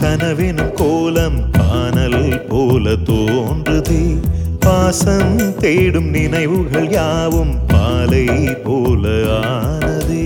கனவெனும் கோலம் காணல் போல தோன்றுதே பாசம் தேடும் நினைவுகள் யாவும் பாலை போல ஆனதே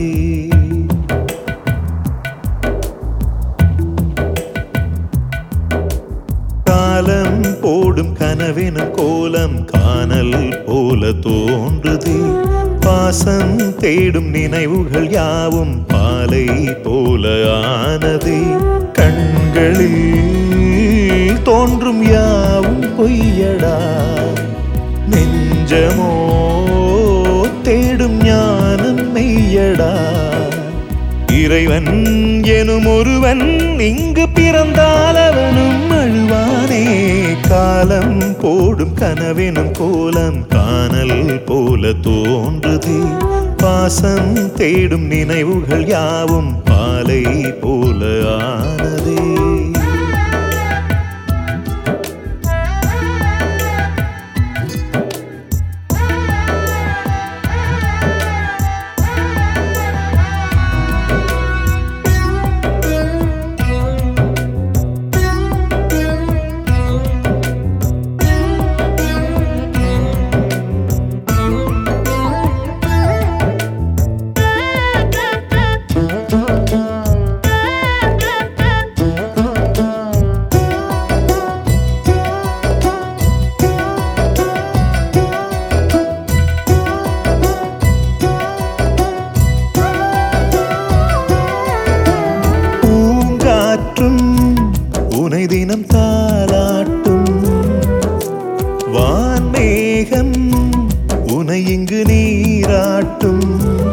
காலம் போடும் கனவெனும் கோலம் காணல் போல தோன்றுதே பாசம் தேடும் நினைவுகள் யாவும் பாலை போல ஆனதே கண்களில் தோன்றும் யாவும் பொய்யடா நெஞ்சமோ தேடும் ஞானம் மெய்யடா இறைவன் எனும் ஒருவன் இங்கு பிறந்தால் அவனும் அழுவானே காலம் போடும் கனவெனும் கோலம் காணல் போல தோன்றுதே பாசம் தேடும் நினைவுகள் யாவும் பாலை போல ஆனதே பூங்காற்றும் உனை தினம் தாளாட்டும் வான்மேகம் உனை இங்கு நீராட்டும்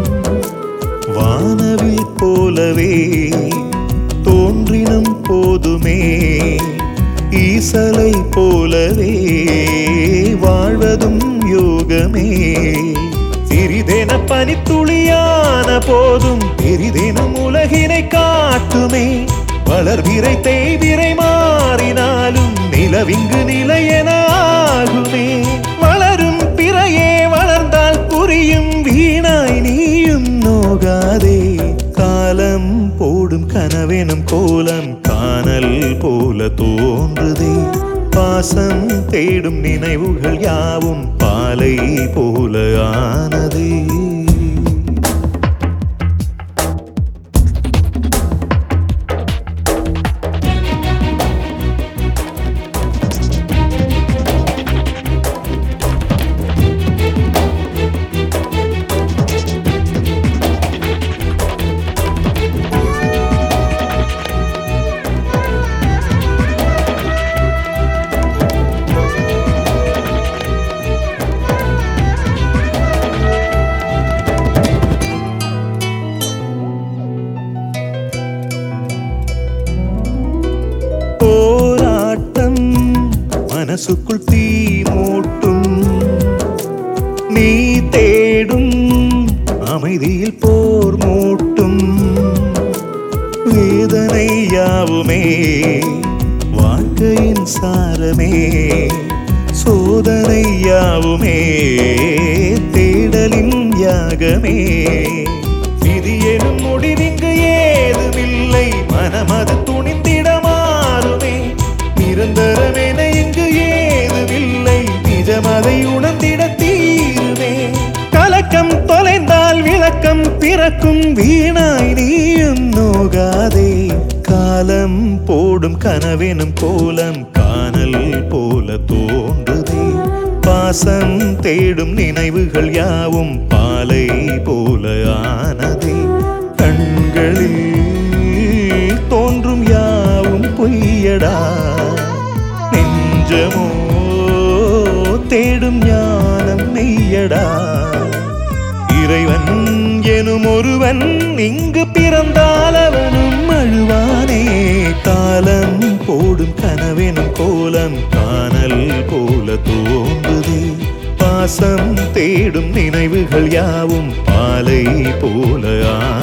வானவில் போலவே தோன்றினும் போதுமே ஈசலை போலவே வாழ்வதும் யோகமே சிறிதென பனித்துளியான போதும் பெரிதெனும் உலகினை காட்டுமே வளர்விரை தேய்விரை மாறினாலும் நிலவிங்கு நிலையென ஆகுமே வளரும் பிறையே வளர்ந்தால் புரியும் வீணாய் நீயும் நோகாதே காலம் போடும் கனவெனும் கோலம் காணல் போல தோன்றுதே பாசம் தேடும் நினைவுகள் யாவும் பாலை போல ஆனதே போராட்டம் மனசுக்குள் தீ மூட்டும் நீ தேடும் அமைதியில் போர் மூட்டும் வேதனை யாவுமே வாழ்க்கையின் சாரமே சோதனை யாவுமே தேடலின் யாகமே விதி எனும் முடிவிங்கு ஏதுமில்லை மனமது துணிந்திட மாறுமே நிரந்தரமென இங்கு ஏதுமில்லை நிஜமதை உணர்ந்திட தீருமே கலக்கம் தொலைந்தால் விளக்கம் பிறக்கும் வீணாய் நீயும் நோகாதே காலம் போடும் கனவெனும் கோலம் காணல் போல தோன்றுதே பாசம் தேடும் நினைவுகள் யாவும் பாலை போல ஆனதே கண்களில் தோன்றும் யாவும் பொய்யடா நெஞ்சமோ தேடும் ஞானம் மெய்யடா இறைவன் எனும் ஒருவன் இங்கு பிறந்தால் அவனும் அழுவானே காலம் போடும் கனவெனும் கோலம் காணல் போல தோன்றுதே பாசம் தேடும் நினைவுகள் யாவும் பாலை போல ஆ